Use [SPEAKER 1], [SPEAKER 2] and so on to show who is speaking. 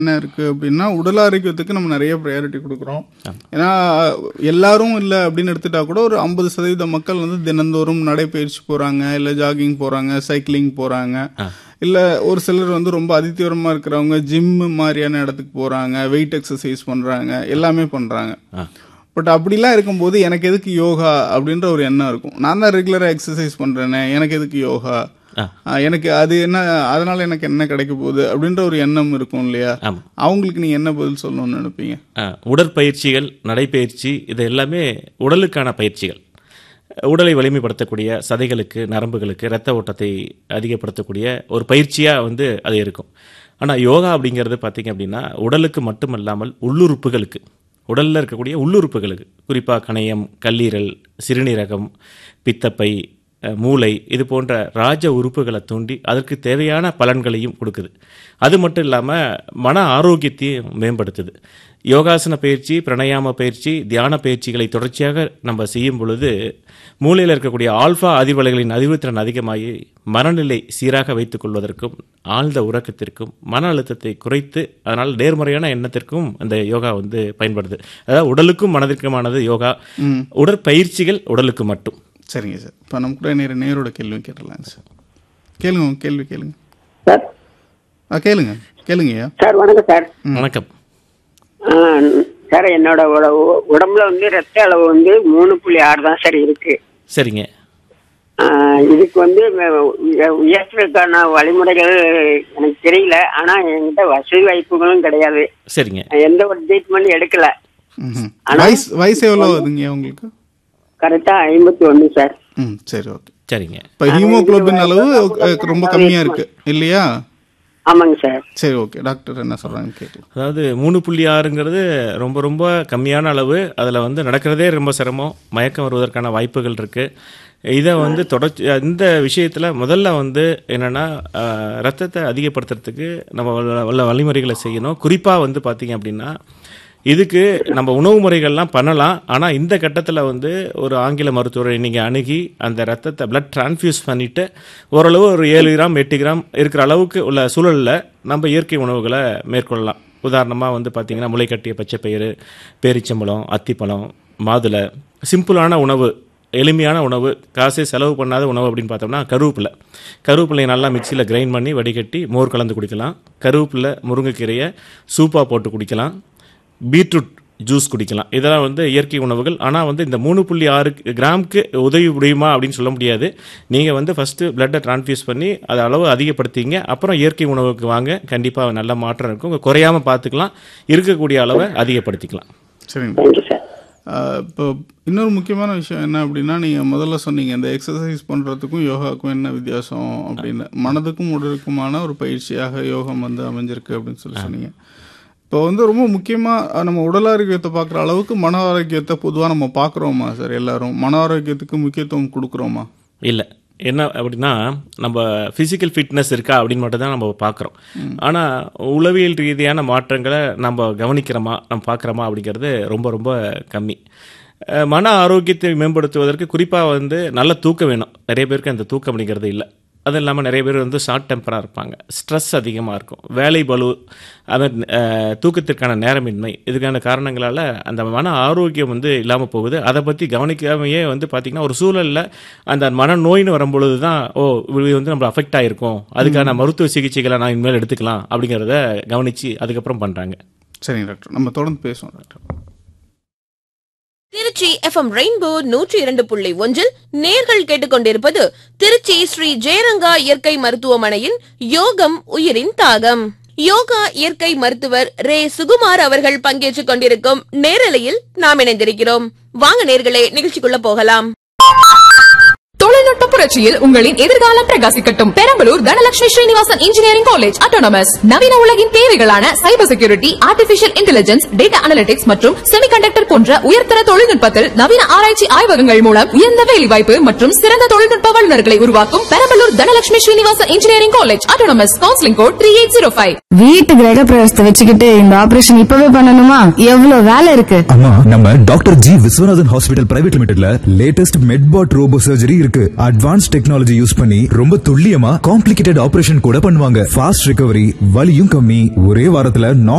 [SPEAKER 1] என்ன இருக்கு அப்படின்னா உடல் ஆரோக்கியத்துக்கு நம்ம நிறைய ப்ரையாரிட்டி கொடுக்குறோம் ஏன்னா எல்லாரும் இல்லை அப்படின்னு எடுத்துட்டா கூட ஒரு ஐம்பது சதவீத மக்கள் வந்து தினந்தோறும் நடைப்பயிற்சி போறாங்க இல்லை ஜாகிங் போறாங்க சைக்கிளிங் போறாங்க இல்லை ஒரு சிலர் வந்து ரொம்ப அதிதீவிரமாக இருக்கிறவங்க ஜிம் மாதிரியான இடத்துக்கு போறாங்க வெயிட் எக்ஸசைஸ் பண்றாங்க எல்லாமே பண்றாங்க பட் அப்படிலாம் இருக்கும்போது எனக்கு எதுக்கு யோகா அப்படின்ற ஒரு எண்ணம் இருக்கும் நான் தான் ரெகுலராக எக்ஸசைஸ் பண்றேனே எனக்கு எதுக்கு யோகா
[SPEAKER 2] ஆ.
[SPEAKER 1] ஆ, எனக்கு அது என்ன அதனால எனக்கு என்ன கிடைக்க போகுது அப்படின்ற ஒரு எண்ணம் இருக்கும் இல்லையா
[SPEAKER 2] ஆமா.
[SPEAKER 1] அவங்களுக்கு நீங்க என்ன பதில் சொல்லணும்னு நினைப்பீங்க
[SPEAKER 2] ஆ, உடற்பயிற்சிகள் நடைப்பயிற்சி இது எல்லாமே உடலுக்கான பயிற்சிகள் உடலை வலிமைப்படுத்தக்கூடிய சதைகளுக்கு நரம்புகளுக்கு இரத்த ஓட்டத்தை அதிகப்படுத்தக்கூடிய ஒரு பயிற்சியாக வந்து அது இருக்கும் ஆனால் யோகா அப்படிங்கிறது பார்த்தீங்க அப்படின்னா உடலுக்கு மட்டுமல்லாமல் உள்ளுறுப்புகளுக்கு உடலில் இருக்கக்கூடிய உள்ளுறுப்புகளுக்கு குறிப்பாக கணையம் கல்லீரல் சிறுநீரகம் பித்தப்பை அஹ், மூளை இது போன்ற ராஜ உறுப்புகளை தூண்டி அதற்கு தேவையான பலன்களையும் கொடுக்குது அது மட்டும் இல்லாமல் மன ஆரோக்கியத்தையும் மேம்படுத்துது யோகாசன பயிற்சி பிரணயாம பயிற்சி தியான பயிற்சிகளை தொடர்ச்சியாக நம்ம செய்யும் பொழுது மூளையில் இருக்கக்கூடிய ஆல்ஃபா அதிர்வலைகளின் அதிர்வுத்திறன் அதிகமாகி மனநிலை சீராக வைத்துக் கொள்வதற்கும் ஆழ்ந்த உறக்கத்திற்கும் மன அழுத்தத்தை குறைத்து அதனால் நேர்மறையான எண்ணத்திற்கும் அந்த யோகா வந்து பயன்படுது அதாவது உடலுக்கும் மனதிற்குமானது யோகா உடற்பயிற்சிகள் உடலுக்கு மட்டும்
[SPEAKER 1] சரிங்க சார் இப்போ நம்ம கூட நேர நேரோட கேள்வி கேட்டுடலாங்க சார் கேளுங்க உங்க கேள்வி கேளுங்க
[SPEAKER 3] சார்
[SPEAKER 1] ஆ கேளுங்க கேளுங்கய்யா
[SPEAKER 3] சார் வணக்கம் சார்
[SPEAKER 2] வணக்கம்
[SPEAKER 3] ஆ, சார் என்னோட உட- உ- உடம்புல வந்து ரத்த அளவு வந்து மூணு புள்ளி ஆறு தான் சார் இருக்கு
[SPEAKER 2] சரிங்க
[SPEAKER 3] ஆ, இதுக்கு வந்து உ- உ- உயர்த்துறதுக்கான வழிமுறைகள் எனக்கு தெரியல ஆனா என்கிட்ட வசதி வாய்ப்புகளும் கிடையாது
[SPEAKER 2] சரிங்க
[SPEAKER 3] எந்த ஒரு ட்ரீட்மெண்ட் எடுக்கல
[SPEAKER 1] ம்ஹும். வயசு வயசு எவ்வளோ ஆகுதுங்கய்யா உங்களுக்கு
[SPEAKER 3] கரெக்டா ஐம்பத்தி ஒண்ணு சார்
[SPEAKER 1] ம் சரி ஓகே
[SPEAKER 2] சரிங்க
[SPEAKER 1] இப்போ ஹீமோகுளோபின் அளவு அஹ், ரொம்ப கம்மியா இருக்கு இல்லையா
[SPEAKER 3] ஆமாங்க சார்
[SPEAKER 1] சரி ஓகே டாக்டர் என்ன சொல்றாங்க கேட்டு
[SPEAKER 2] அதாவது மூணு புள்ளி ஆறுங்கிறது ரொம்ப ரொம்ப கம்மியான அளவு அதில் வந்து நடக்கிறதே ரொம்ப சிரமம் மயக்கம் வருவதற்கான வாய்ப்புகள் இருக்குது இதை வந்து தொடர்ச்சி இந்த விஷயத்தில் முதல்ல வந்து என்னென்னா ரத்தத்தை அதிகப்படுத்துறதுக்கு நம்ம வல்ல- வல்ல வழிமுறைகளை செய்யணும் குறிப்பாக வந்து பார்த்திங்க அப்படின்னா இதுக்கு நம்ம உணவு முறைகள்லாம் பண்ணலாம் ஆனால் இந்த கட்டத்தில் வந்து ஒரு ஆங்கில மருத்துவரை நீங்கள் அணுகி அந்த ரத்தத்தை பிளட் டிரான்ஃபியூஸ் பண்ணிவிட்டு ஓரளவு ஒரு ஏழு கிராம் எட்டு கிராம் இருக்கிற அளவுக்கு உள்ள சூழலில் நம்ம இயற்கை உணவுகளை மேற்கொள்ளலாம் உதாரணமாக வந்து பார்த்திங்கன்னா முளைக்கட்டிய பச்சைப்பயிறு பேரிச்சம்பழம் அத்திப்பழம் மாதுளை சிம்பிளான உணவு எளிமையான உணவு காசே செலவு பண்ணாத உணவு அப்படின்னு பார்த்தோம்னா கருவேப்பிலை கருவேப்பிலையை நல்லா மிக்சியில் கிரைண்ட் பண்ணி வடிகட்டி மோர் கலந்து குடிக்கலாம் கருவேப்பிலை முருங்கைக்கீரையை சூப்பாக போட்டு குடிக்கலாம் பீட்ரூட் ஜூஸ் குடிக்கலாம் இதெல்லாம் வந்து இயற்கை உணவுகள் ஆனால் வந்து இந்த மூணு புள்ளி ஆறு கிராமுக்கு உதவி முடியுமா அப்படின்னு சொல்ல முடியாது நீங்கள் வந்து ஃபஸ்ட்டு பிளட்டை டிரான்ஃபியூஸ் பண்ணி அதை அளவு அதிகப்படுத்திங்க அப்புறம் இயற்கை உணவுக்கு வாங்க கண்டிப்பாக நல்ல மாற்றம் இருக்கும் உங்க குறையாம பார்த்துக்கலாம் இருக்கக்கூடிய அளவை அதிகப்படுத்திக்கலாம்
[SPEAKER 1] சரிங்க
[SPEAKER 3] தேங்க்யூ சார்
[SPEAKER 1] ஆஹ் இப்போ இன்னொரு முக்கியமான விஷயம் என்ன அப்படின்னா நீங்கள் முதல்ல சொன்னீங்க இந்த எக்ஸசைஸ் பண்ணுறதுக்கும் யோகாவுக்கும் என்ன வித்தியாசம் அப்படின்னு மனதுக்கும் உடலுக்குமான ஒரு பயிற்சியாக யோகம் வந்து அமைஞ்சிருக்கு அப்படின்னு சொல்லி சொன்னீங்க இப்போ வந்து ரொம்ப முக்கியமாக நம்ம உடல் ஆரோக்கியத்தை பார்க்குற அளவுக்கு மன ஆரோக்கியத்தை பொதுவாக நம்ம பார்க்குறோமா சார் எல்லாரும் மன ஆரோக்கியத்துக்கு முக்கியத்துவம் கொடுக்குறோமா
[SPEAKER 2] இல்லை என்ன அப்படின்னா நம்ம ஃபிசிக்கல் ஃபிட்னஸ் இருக்கா அப்படின்னு மட்டும் தான் நம்ம பார்க்குறோம் ஆனால் உளவியல் ரீதியான மாற்றங்களை நம்ம கவனிக்கிறோமா நம்ம பார்க்குறோமா அப்படிங்கிறது ரொம்ப ரொம்ப கம்மி அஹ் மன ஆரோக்கியத்தை மேம்படுத்துவதற்கு குறிப்பாக வந்து நல்ல தூக்கம் வேணும் நிறைய பேருக்கு அந்த தூக்கம் அப்படிங்கிறது இல்லை அது இல்லாமல் நிறைய பேர் வந்து ஷார்ட் டெம்பராக இருப்பாங்க ஸ்ட்ரெஸ் அதிகமாக இருக்கும் வேலை பளு அது அஹ், தூக்கத்திற்கான நேரமின்மை இதுக்கான காரணங்களால் அந்த மன ஆரோக்கியம் வந்து இல்லாமல் போகுது அதை பற்றி கவனிக்காமையே வந்து பார்த்திங்கன்னா ஒரு சூழலில் அந்த மனநோயின்னு வரும்பொழுது தான் ஓ இது வந்து நம்ம அஃபெக்ட் ஆகிருக்கும் அதுக்கான மருத்துவ சிகிச்சைகளை நான் இனிமேல் எடுத்துக்கலாம் அப்படிங்கிறத கவனித்து அதுக்கப்புறம் பண்ணுறாங்க
[SPEAKER 1] சரிங்க டாக்டர் நம்ம தொடர்ந்து பேசுவோம் டாக்டர்
[SPEAKER 4] திருச்சி எஃப்எம் ரெயின்போ நூற்றி இரண்டு புள்ளி ஒன்றில் நேர்கள் கேட்டுக்கொண்டிருப்பது திருச்சி ஸ்ரீ ஜெயரங்கா இயற்கை மருத்துவமனையின் யோகம் உயிரின் தாகம் யோகா இயற்கை மருத்துவர் ரே சுகுமார் அவர்கள் பங்கேற்றுக் கொண்டிருக்கும் நேரலையில் நாம் இணைந்திருக்கிறோம் வாங்க நேர்களே நிகழ்ச்சிக்குள்ள போகலாம்
[SPEAKER 5] தொழில்நுட்ப புரட்சியில் உங்களின் எதிர்காலம் பிரகாசிக்கட்டும் Perambalur Dhanalakshmi Srinivasan engineering college autonomous நவீன உலகின் தேவைகளான cyber security artificial intelligence data analytics மற்றும் செமிகண்டக்டர் போன்ற உயர்தர தொழில்நுட்பத்தில் நவீன ஆராய்ச்சி ஆய்வகங்கள் மூலம் உயர்ந்த வேலைவாய்ப்பு மற்றும் சிறந்த தொழில்நுட்ப வல்லுநர்களை உருவாக்கும் Perambalur Dhanalakshmi Srinivasan engineering college autonomous counselling code three eight zero five
[SPEAKER 6] வீட்டு கிரக பிரவேசத்தை வச்சுக்கிட்டு இந்த ஆபரேஷன் இப்பவே பண்ணணுமா எவ்வளவு வேலை இருக்கு
[SPEAKER 7] அம்மா நம்ம doctor G Viswanathan hospital private லிமிடெட்ல லேட்டஸ்ட் மெட்பாட் ரோபோ சர்ஜரி இருக்கு இருக்கு அட்வான்ஸ் டெக்னாலஜி யூஸ் பண்ணி ரொம்ப துல்லியமா காம்ப்ளிகேட்டட் ஆபரேஷன் கூட பண்ணுவாங்க ஃபாஸ்ட் ரிகவரி வலியும் கம்மி ஒரே வாரத்துல